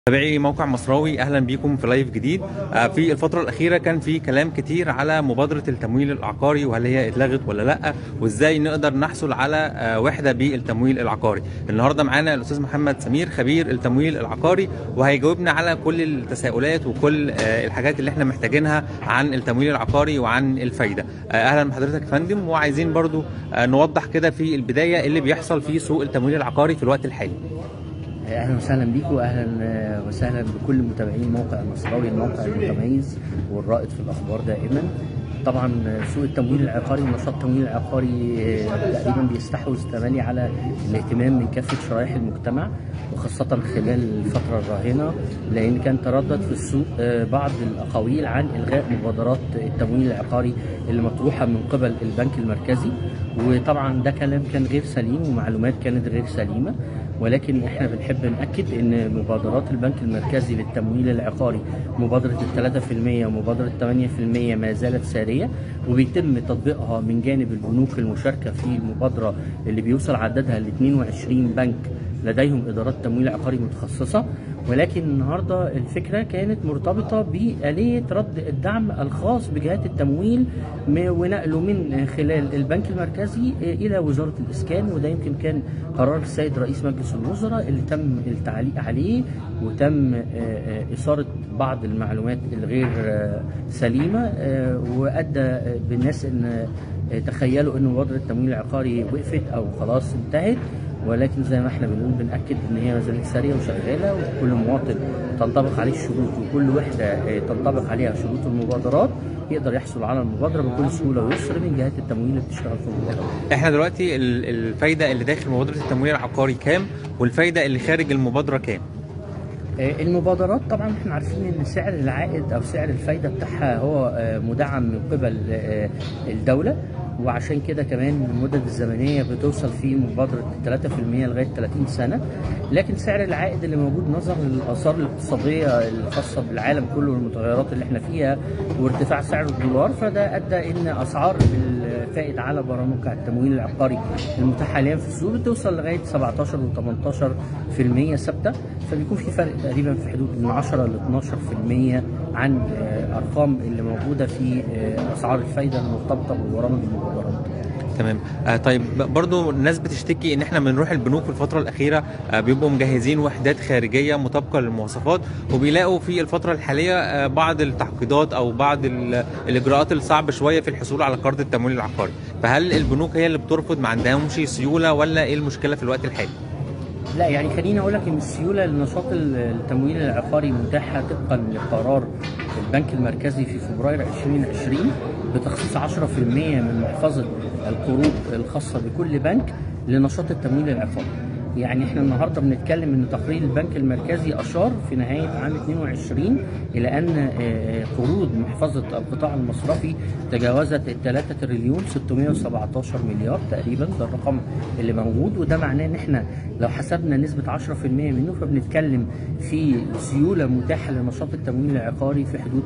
تابعي موقع مصراوي اهلا بيكم في لايف جديد آه، في الفتره الاخيره كان في كلام كتير على مبادره التمويل العقاري وهل هي اتلغت ولا لا وازاي نقدر نحصل على آه، وحده بالتمويل العقاري النهارده معانا الاستاذ محمد سمير خبير التمويل العقاري وهيجاوبنا على كل التساؤلات وكل آه، الحاجات اللي احنا محتاجينها عن التمويل العقاري وعن الفايده آه، اهلا بحضرتك يا فندم وعايزين برضو آه، نوضح كده في البدايه اللي بيحصل في سوق التمويل العقاري في الوقت الحالي اهلا وسهلا بيكم واهلا وسهلا بكل متابعين موقع المصراوي الموقع المتميز والرائد في الاخبار دائما طبعا سوق التمويل العقاري ونشاط التمويل العقاري آه، تقريبا بيستحوذ تملي على الاهتمام من كافه شرائح المجتمع وخاصه خلال الفتره الراهنه لان كان تردد في السوق آه، بعض الاقاويل عن الغاء مبادرات التمويل العقاري اللي مطروحه من قبل البنك المركزي وطبعا ده كلام كان غير سليم ومعلومات كانت غير سليمه ولكن احنا بنحب ناكد ان مبادرات البنك المركزي للتمويل العقاري مبادره ال 3% ومبادره 8% ما زالت ساريه وبيتم تطبيقها من جانب البنوك المشاركه في المبادره اللي بيوصل عددها ل 22 بنك لديهم ادارات تمويل عقاري متخصصه ولكن النهارده الفكره كانت مرتبطه باليه رد الدعم الخاص بجهات التمويل م- ونقله من خلال البنك المركزي الى وزاره الاسكان وده يمكن كان قرار السيد رئيس مجلس الوزراء اللي تم التعليق عليه وتم آه، آه، اثاره بعض المعلومات الغير آه، سليمه آه، وادى آه، بالناس ان آه، تخيلوا ان مبادره التمويل العقاري وقفت او خلاص انتهت ولكن زي ما احنا بنقول بنأكد ان هي ما زالت ساريه وشغاله وكل مواطن تنطبق عليه الشروط وكل وحده آه، تنطبق عليها شروط المبادرات يقدر يحصل على المبادره بكل سهوله ويسر من جهات التمويل اللي بتشتغل في المبادرات. احنا دلوقتي ال- الفايده اللي داخل مبادره التمويل العقاري كام والفايده اللي خارج المبادره كام آه، المبادرات طبعا احنا عارفين ان سعر العائد او سعر الفايده بتاعها هو آه، مدعم من قبل آه، الدوله وعشان كده كمان المدد الزمنيه بتوصل في مبادره 3% لغايه 30 سنه لكن سعر العائد اللي موجود نظرا للاثار الاقتصاديه الخاصه بالعالم كله والمتغيرات اللي احنا فيها وارتفاع سعر الدولار فده ادى ان اسعار الفائد على برامج التمويل العقاري المتاحه حاليا في السوق بتوصل لغايه 17 و18% ثابته فبيكون في فرق تقريبا في حدود من 10 ل 12% عن آه، ارقام اللي موجوده في آه، اسعار الفايده المرتبطه ببرامج المبادرات. تمام آه طيب ب- برضو الناس بتشتكي ان احنا بنروح البنوك في الفتره الاخيره آه بيبقوا مجهزين وحدات خارجيه مطابقه للمواصفات وبيلاقوا في الفتره الحاليه آه بعض التعقيدات او بعض ال- الاجراءات الصعبه شويه في الحصول على قرض التمويل العقاري فهل البنوك هي اللي بترفض ما عندهمش سيوله ولا ايه المشكله في الوقت الحالي لا يعني خليني اقول لك ان السيوله لنشاط التمويل العقاري متاحه طبقا لقرار البنك المركزي في فبراير 2020 بتخصيص 10% من محفظه القروض الخاصه بكل بنك لنشاط التمويل العقاري. يعني احنا النهارده بنتكلم ان تقرير البنك المركزي اشار في نهايه عام 22 الى ان آه، قروض محفظه القطاع المصرفي تجاوزت ال 3 تريليون 617 مليار تقريبا ده الرقم اللي موجود وده معناه ان احنا لو حسبنا نسبه 10% منه فبنتكلم في سيوله متاحه لنشاط التمويل العقاري في حدود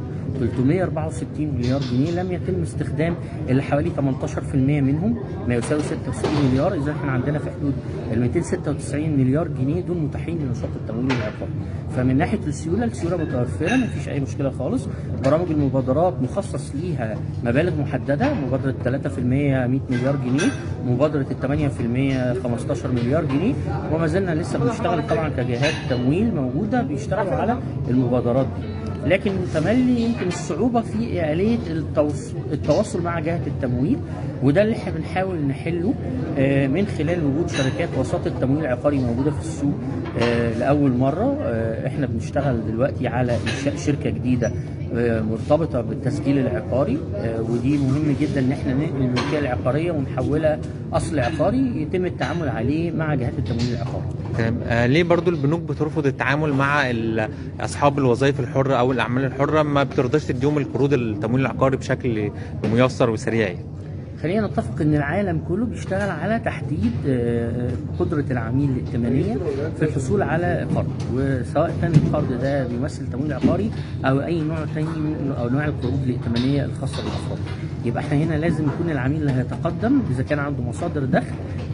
364 مليار جنيه لم يتم استخدام الا حوالي 18% منهم ما يساوي 66 مليار اذا احنا عندنا في حدود ال 296 مليار جنيه دول متاحين لنشاط التمويل العقاري فمن ناحيه السيوله السيوله متوفره ما فيش اي مشكله خالص برامج المبادرات مخصص ليها مبالغ محدده مبادره 3% 100 مليار جنيه مبادره ال 8% 15 مليار جنيه وما زلنا لسه بنشتغل طبعا كجهات تمويل موجوده بيشتغلوا على المبادرات دي لكن تملي يمكن الصعوبه في اليه التوص- التواصل مع جهه التمويل وده اللي احنا بنحاول نحله آه، من خلال وجود شركات وساطه تمويل عقاري موجوده في السوق آه، لاول مره آه، احنا بنشتغل دلوقتي على انشاء شركه جديده آه، مرتبطه بالتسجيل العقاري آه، ودي مهم جدا ان احنا ننقل الملكيه العقاريه ونحولها اصل عقاري يتم التعامل عليه مع جهات التمويل العقاري. تمام آه ليه برضو البنوك بترفض التعامل مع ال- اصحاب الوظائف الحره او الاعمال الحره ما بترضاش تديهم القروض التمويل العقاري بشكل ميسر وسريع يعني خلينا نتفق ان العالم كله بيشتغل على تحديد آه، قدره العميل الائتمانيه في الحصول على قرض وسواء كان القرض ده بيمثل تمويل عقاري او اي نوع تاني من او نوع القروض الائتمانيه الخاصه بالافراد يبقى احنا هنا لازم يكون العميل اللي هيتقدم اذا كان عنده مصادر دخل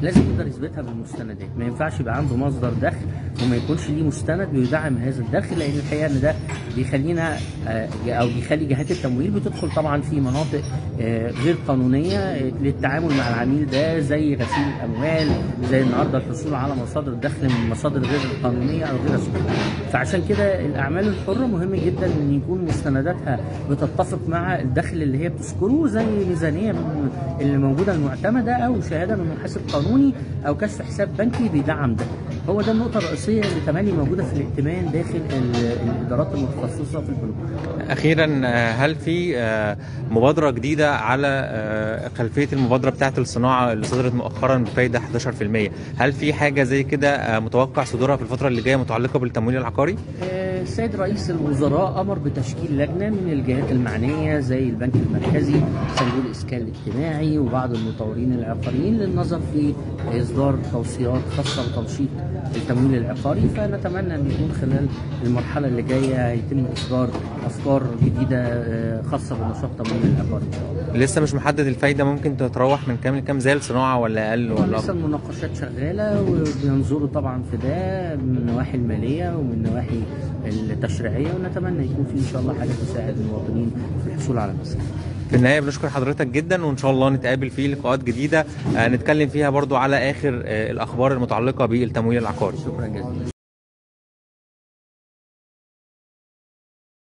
لازم يقدر يثبتها بالمستندات ما ينفعش يبقى عنده مصدر دخل وما يكونش ليه مستند بيدعم هذا الدخل لان الحقيقه ان ده بيخلينا آه، او بيخلي جهات التمويل بتدخل طبعا في مناطق آه، غير قانونيه آه، للتعامل مع العميل ده زي غسيل الاموال زي النهارده الحصول على مصادر دخل من مصادر غير قانونيه او غير رسميه فعشان كده الاعمال الحره مهم جدا ان يكون مستنداتها بتتفق مع الدخل اللي هي بتذكره زي ميزانيه من اللي موجوده المعتمده او شهاده من محاسب قانوني او كشف حساب بنكي بيدعم ده هو ده النقطه الرئيسيه اللي تملي موجوده في الائتمان داخل ال- الادارات المتخصصه في البنوك اخيرا آه، هل في آه، مبادره جديده على آه، خلفيه المبادره بتاعه الصناعه اللي صدرت مؤخرا بفايده 11% هل في حاجه زي كده آه، متوقع صدورها في الفتره اللي جايه متعلقه بالتمويل العقاري آه، السيد رئيس الوزراء امر بتشكيل لجنه من الجهات المعنيه زي البنك المركزي صندوق الاسكان الاجتماعي وبعض المطورين العقاريين للنظر في اصدار توصيات خاصه بتنشيط التمويل العقاري فنتمنى ان يكون خلال المرحله اللي جايه يتم اصدار افكار جديده آه، خاصه بنشاط التمويل العقاري ان شاء الله. لسه مش محدد الفايده ممكن تتراوح من كام لكام زي الصناعه ولا اقل ولا لسه أكتر؟ المناقشات شغاله وبينظروا طبعا في ده من النواحي الماليه ومن النواحي التشريعيه ونتمنى يكون في ان شاء الله حاجه تساعد المواطنين في الحصول على مساحه. في النهايه بنشكر حضرتك جدا وان شاء الله نتقابل في لقاءات جديده آه، نتكلم فيها برضو على اخر آه، الاخبار المتعلقه بالتمويل العقاري شكرا جزيلا.